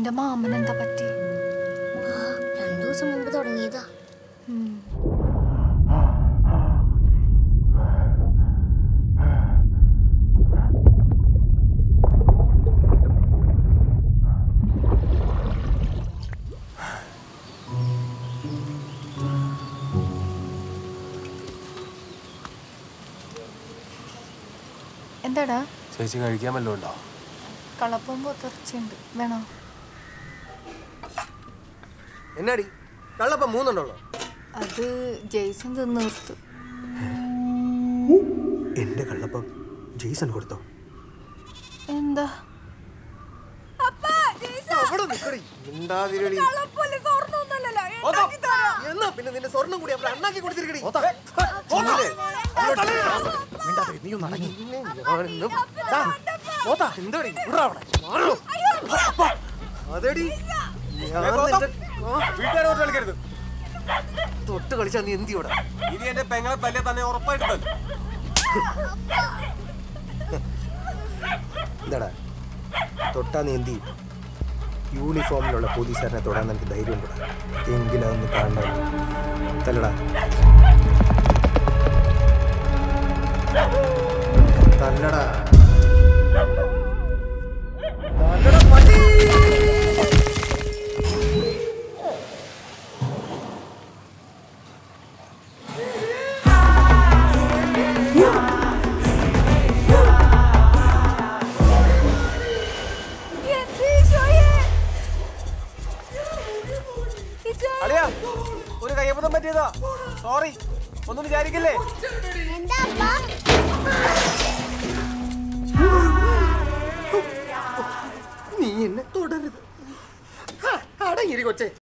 നിന്റെ മാമൻ എന്താ പറ്റി ആ രണ്ടു ദിവസം മുമ്പ് തുടങ്ങിയതാ ഉം. എന്താടാ ചേച്ചി കഴിക്കാൻ വല്ലതും ഉണ്ടോ കളപ്പം പൊത്തിറച്ചിയുണ്ട് വേണോ എന്നാടി കള്ളപ്പം മൂന്നെണ്ണുള്ളോ അത് ജെയ്സൺ തിന്ന് നിർത്ത് എന്റെ കള്ളപ്പം ജെയ്സൺ കൊടുത്തോ എന്താ അവിടെ നിക്കടി. മിണ്ടാതിരിടി. എന്നാ പിന്നെ നിന്റെ സ്വർണം കൂടി അവിടെ അണ്ണാക്കി കൊടുത്തിരിക്കടി ഇല്ലേ? നിന്നെ ഞാനിന്ന് ദാ, എന്താടി? വിട്രാ അവിടെ. മാറോ. അപ്പ. അതെടി ഞാൻ നിന്റെ വീട്ടുകാരോട്ട് കളിക്കരുത് തൊട്ട് കളിച്ചാ നീ എന്തിയോടാ ഇനി എന്റെ പെങ്ങളെ തല്ലിയ തന്നെ ഉറപ്പായിട്ട് തല്ലും. എന്താടാ തൊട്ടാ നീ എന്തി യൂണിഫോമിലുള്ള പോലീസുകാരനെ തൊടാൻ നിനക്ക് ധൈര്യം ഉണ്ടടാ എങ്കിലും അതൊന്ന് കാണണ്ട തല്ലടാ തല്ലടാ തല്ലടാ പട്ടി അളിയാ ഒരു കയ്യബദ്ധം പറ്റിയതാ സോറി ഒന്നും വിചാരിക്കില്ലേ എന്താ അപ്പാ നീ എന്നെ തുടരുത് ഹാ, അടങ്ങിരി കൊച്ചേ